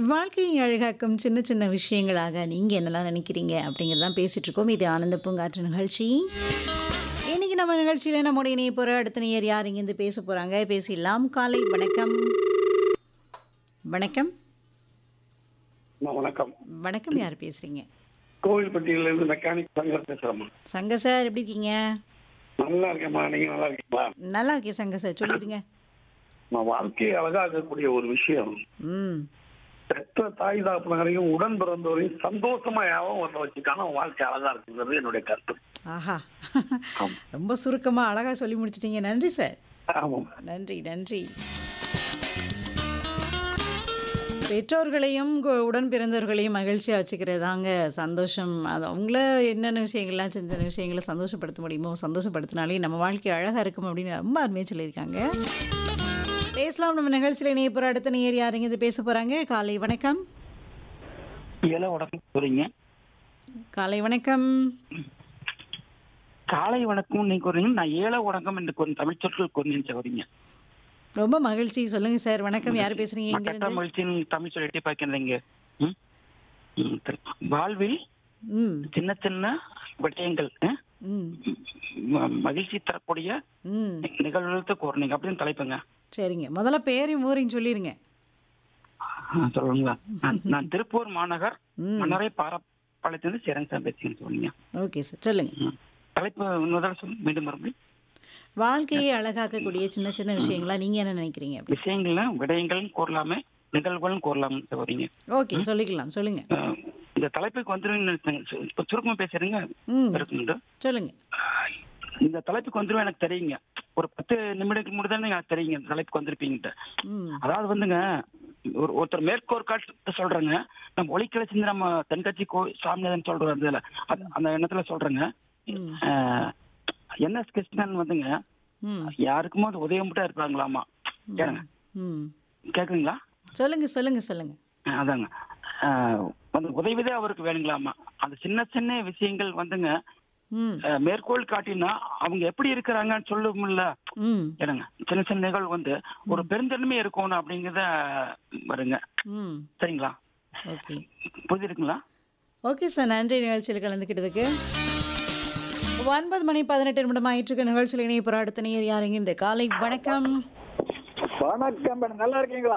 வாழ்க்கையை அழகாக்கும் சின்ன சின்ன விஷயங்களாக நீங்கள் என்னெல்லாம் நினைக்கிறீங்க அப்படிங்கிறதான் பேசிகிட்டு இருக்கோம் இது ஆனந்த பூங்காற்று நிகழ்ச்சி இன்னைக்கு நம்ம நிகழ்ச்சியில் நம்முடைய இணைய போகிற அடுத்த நேயர் யார் இங்கேருந்து பேச போகிறாங்க பேசிடலாம் காலை வணக்கம் வணக்கம் அம்மா, வணக்கம் வணக்கம் யார் பேசுகிறீங்க கோவில்பட்டியில இருந்து மெக்கானிக் சங்கர் பேசுறேம்மா சங்க சார் எப்படி இருக்கீங்க நல்லா இருக்கேம்மா நீங்க நல்லா இருக்கீங்களா நல்லா இருக்கேன் சங்க சார் சொல்லிடுங்க நம்ம வாழ்க்கையை அழகாக்கக்கூடிய ஒரு விஷயம் ம் பெற்ற தாய் தாப்பனரையும் உடன் பிறந்தவரையும் சந்தோஷமா யாவும் வர வச்சுக்கான அவன் வாழ்க்கை அழகா இருக்குங்கிறது என்னுடைய கருத்து ஆஹா ரொம்ப சுருக்கமாக அழகாக சொல்லி முடிச்சிட்டீங்க நன்றி சார் ஆமாம் நன்றி நன்றி பெற்றோர்களையும் கு- உடன் பிறந்தவர்களையும் மகிழ்ச்சியாக வச்சுக்கிறதாங்க சந்தோஷம் அது அவங்கள என்னென்ன விஷயங்கள்லாம் சின்ன சின்ன விஷயங்களை சந்தோஷப்படுத்த முடியுமோ சந்தோஷப்படுத்தினாலே நம்ம வாழ்க்கை அழகாக இருக்கும் அப்படின்னு ரொம்ப அருமையாக சொல்லியிருக்காங்க பேசலாம் நம்ம நிகழ்ச்சியில் இணைய போகிற அடுத்த நேர் யாருங்க இது பேச போகிறாங்க காலை வணக்கம் ஏழை வணக்கம் சொல்றீங்க காலை வணக்கம் காலை வணக்கம் நீங்க கூறீங்க நான் ஏழை வணக்கம் என்று கொஞ்சம் தமிழ் சொற்கள் கொஞ்சம் சொல்றீங்க ரொம்ப மகிழ்ச்சி சொல்லுங்க சார் வணக்கம் யார் பேசுறீங்க மற்ற இங்கிருந்து மகிழ்ச்சி நீங்க தமிழ் சொல்லிட்டே பார்க்கிறீங்க ம்? ம், சரி. வாழ்வில் ம் சின்ன சின்ன விடயங்கள் ம்? ம் ம- மகிழ்ச்சி தரக்கூடிய ம் நிகழ்வுகளுக்கு கூறணுங்க அப்படின்னு தலைப்புங்க சரிங்க முதல்ல பேரையும் ஊரையும் சொல்லிடுங்க ஆ, சொல்லுங்களா நான் நான் திருப்பூர் மாநகர் ம் மன்னரை பாரப்பாளையத்திலிருந்து சேரன் சார் பேசுகிறேன் சொல்லுங்க ஓகே சார் சொல்லுங்க ம். தலைப்பு இன்னொரு சொல்லு மீண்டும் மறுபடியும் வாழ்க்கையை அழகாக்கக்கூடிய சின்ன சின்ன விஷயங்களா நீங்க என்ன நினைக்கிறீங்க அப்படி விஷயங்கள்ல விடயங்களும் கூறலாமே நிகழ்வுகளும் கூறலாம் சொல்றீங்க ஓகே சொல்லிக்கலாம் சொல்லுங்க அஹ் இந்த தலைப்புக்கு வந்துருவீங்கன்னு நினைச்சேங்க. இப்ப சுருக்கமா பேசுறீங்க ம் இருக்குங்க சொல்லுங்க இந்த தலைப்புக்கு வந்துருவேன் எனக்கு தெரியுங்க ஒரு பத்து நிமிடத்துக்கு முன்னாடி தானே எனக்கு தெரியுங்க இந்த தலைப்புக்கு வந்திருப்பீங்கன்ட்டு ம் அதாவது வந்துங்க ஒரு ஒருத்தர் மேற்கோர் காட்டு சொல்றேங்க நம்ம ஒளிக்கலை செஞ்சு நம்ம தென்கட்சி கோ சாமிநாதன் சொல்றோம் அதுல அது- அந்த எண்ணத்துல சொல்றேங்க ம் அஹ், என்எஸ் கிருஷ்ணன் வந்துங்க ம் யாருக்குமோ அது உதயம் மட்டும் இருப்பாங்களாமா கேளுங்க ம் கேக்குங்களா சொல்லுங்க சொல்லுங்க சொல்லுங்க அஹ் அதாங்க அஹ், வந்து உதவிதான் அவருக்கு வேணுங்களாமா அந்த சின்ன சின்ன விஷயங்கள் வந்துங்க ம் அஹ், மேற்கோள் காட்டினா அவங்க எப்படி இருக்கிறாங்கன்னு சொல்லுமில்ல ம் என்னங்க சின்ன சின்ன நிகழ்வு வந்து ஒரு பெருந்தன்மை இருக்கணும் அப்படிங்கிறத வருங்க ம் சரிங்களா ஓகே புரிஞ்சிருக்குங்களா ஓகே சார் நன்றி நிகழ்ச்சியில் கலந்துக்கிட்டதுக்கு ஒன்பது மணி பதினெட்டு நிமிடம் ஆயிட்டு இருக்க நிகழ்ச்சியில் இணைய போகிற அடுத்த நேர் யாருங்க இந்த காலை வணக்கம் வணக்கம் மேடம் நல்லா இருக்கீங்களா